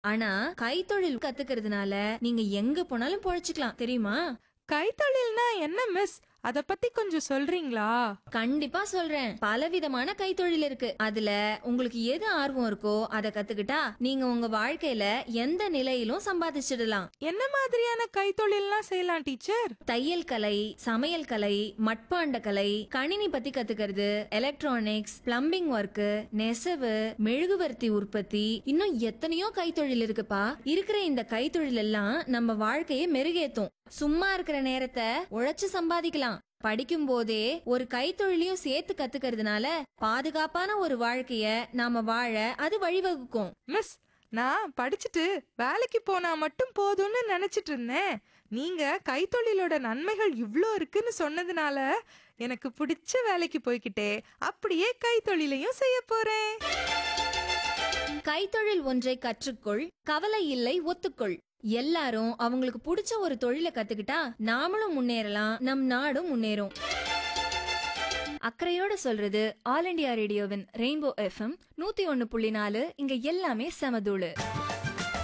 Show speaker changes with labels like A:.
A: ஆனா கைத்தொழில் கத்துக்கிறதுனால நீங்க எங்க போனாலும் பொழைச்சுக்கலாம் தெரியுமா
B: கைத்தொழில்னா என்ன மிஸ் அத பத்தி கொஞ்சம் சொல்றீங்களா
A: கண்டிப்பா சொல்றேன் பலவிதமான கைத்தொழில் இருக்கு அதுல உங்களுக்கு எது ஆர்வம் இருக்கோ அதை கத்துக்கிட்டா நீங்க உங்க வாழ்க்கையில எந்த நிலையிலும் சம்பாதிச்சிடலாம்
B: என்ன மாதிரியான கைத்தொழில்லாம் செய்யலாம் டீச்சர்
A: தையல் கலை சமையல் கலை மட்பாண்ட கலை கணினி பத்தி கத்துக்கிறது எலக்ட்ரானிக்ஸ் பிளம்பிங் ஒர்க் நெசவு மெழுகுவர்த்தி உற்பத்தி இன்னும் எத்தனையோ கைத்தொழில் இருக்குப்பா இருக்கிற இந்த கைத்தொழில் எல்லாம் நம்ம வாழ்க்கையை மெருகேத்தும் சும்மா இருக்கிற நேரத்தை உழைச்சு சம்பாதிக்கலாம் படிக்கும் போதே ஒரு கைத்தொழிலையும் சேர்த்து கத்துக்கிறதுனால பாதுகாப்பான ஒரு வாழ்க்கைய நாம வாழ அது வழிவகுக்கும்
B: மிஸ் நான் படிச்சுட்டு வேலைக்கு போனா மட்டும் போதும்னு நினைச்சிட்டு இருந்தேன் நீங்க கைத்தொழிலோட நன்மைகள் இவ்ளோ இருக்குன்னு சொன்னதுனால எனக்கு பிடிச்ச வேலைக்கு போய்கிட்டே அப்படியே கைத்தொழிலையும் செய்ய போறேன்
A: கைத்தொழில் ஒன்றை கற்றுக்கொள் கவலை இல்லை ஒத்துக்கொள் எல்லாரும் அவங்களுக்கு பிடிச்ச ஒரு தொழிலை கத்துக்கிட்டா நாமளும் முன்னேறலாம் நம் நாடும் முன்னேறும் அக்கறையோட சொல்றது ஆல் இண்டியா ரேடியோவின் ரெயின்போ எஃப்எம் நூத்தி ஒன்னு புள்ளி நாலு இங்க எல்லாமே செமதூளு